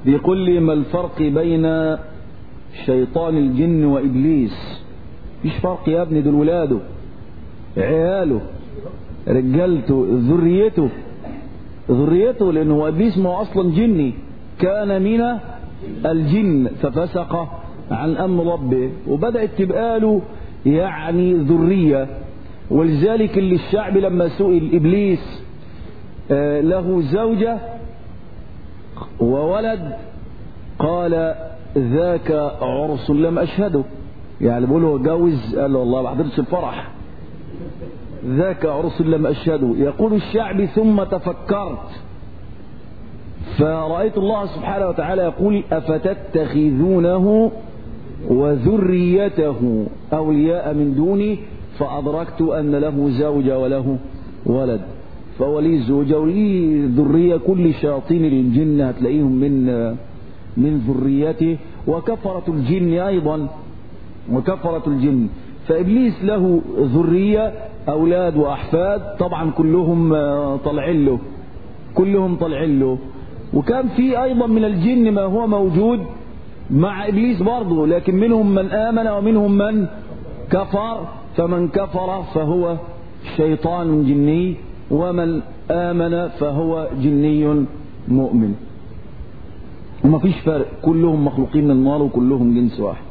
بيقول لي ما الفرق بين شيطان الجن وإبليس مفيش فرق يا ابني دول ولاده عياله رجالته ذريته ذريته لأنه هو إبليس ما هو أصلا جني كان من الجن ففسق عن أمر ربه وبدأت تبقى له يعني ذرية ولذلك اللي الشعب لما سئل إبليس آه له زوجة وولد قال ذاك عرس لم أشهده يعني بقول له جوز قال له والله ما حضرتش الفرح ذاك عرس لم أشهده يقول الشعب ثم تفكرت فرأيت الله سبحانه وتعالى يقول أفتتخذونه وذريته أولياء من دوني فأدركت أن له زوجة وله ولد فهو ليه زوجة وليه ذرية كل شياطين الجن هتلاقيهم من من ذريته وكفرة الجن أيضا وكفرة الجن فإبليس له ذرية أولاد وأحفاد طبعا كلهم طالعين له كلهم طالعين له وكان في أيضا من الجن ما هو موجود مع إبليس برضه لكن منهم من آمن ومنهم من كفر فمن كفر فهو شيطان جني ومن آمن فهو جني مؤمن وما فيش فرق كلهم مخلوقين من النار وكلهم جنس واحد